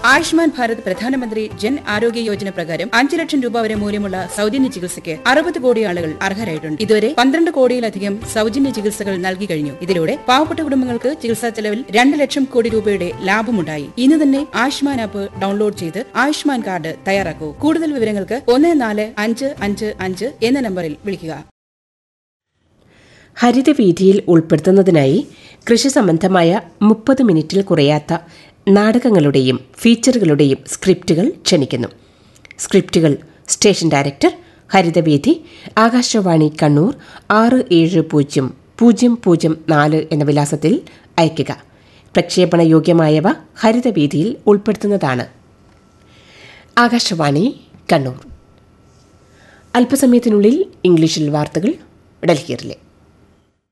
ആയുഷ്മാൻ ഭാരത് പ്രധാനമന്ത്രി ജൻ ആരോഗ്യ യോജന പ്രകാരം അഞ്ച് ലക്ഷം രൂപ വരെ മൂല്യമുള്ള സൗജന്യ ചികിത്സയ്ക്ക് അറുപത് കോടി ആളുകൾ അർഹരായിട്ടുണ്ട് ഇതുവരെ പന്ത്രണ്ട് കോടിയിലധികം സൗജന്യ ചികിത്സകൾ നൽകി കഴിഞ്ഞു ഇതിലൂടെ പാവപ്പെട്ട കുടുംബങ്ങൾക്ക് ചികിത്സാ ചെലവിൽ രണ്ട് ലക്ഷം കോടി രൂപയുടെ ലാഭമുണ്ടായി ഇന്ന് തന്നെ ആയുഷ്മാൻ ആപ്പ് ഡൗൺലോഡ് ചെയ്ത് ആയുഷ്മാൻ കാർഡ് തയ്യാറാക്കൂ കൂടുതൽ വിവരങ്ങൾക്ക് ഒന്ന് നാല് അഞ്ച് അഞ്ച് അഞ്ച് എന്ന നമ്പറിൽ വിളിക്കുക ഹരിതവീതിയിൽ ഉൾപ്പെടുത്തുന്നതിനായി കൃഷി സംബന്ധമായ മുപ്പത് മിനിറ്റിൽ കുറയാത്ത നാടകങ്ങളുടെയും ഫീച്ചറുകളുടെയും സ്ക്രിപ്റ്റുകൾ ക്ഷണിക്കുന്നു സ്ക്രിപ്റ്റുകൾ സ്റ്റേഷൻ ഡയറക്ടർ ഹരിതവേദി ആകാശവാണി കണ്ണൂർ ആറ് ഏഴ് പൂജ്യം പൂജ്യം പൂജ്യം നാല് എന്ന വിലാസത്തിൽ അയയ്ക്കുക പ്രക്ഷേപണ യോഗ്യമായവ ഹരിതവേദിയിൽ ഉൾപ്പെടുത്തുന്നതാണ് ആകാശവാണി കണ്ണൂർ അല്പസമയത്തിനുള്ളിൽ ഇംഗ്ലീഷിൽ വാർത്തകൾ ഡൽഹിയിലെ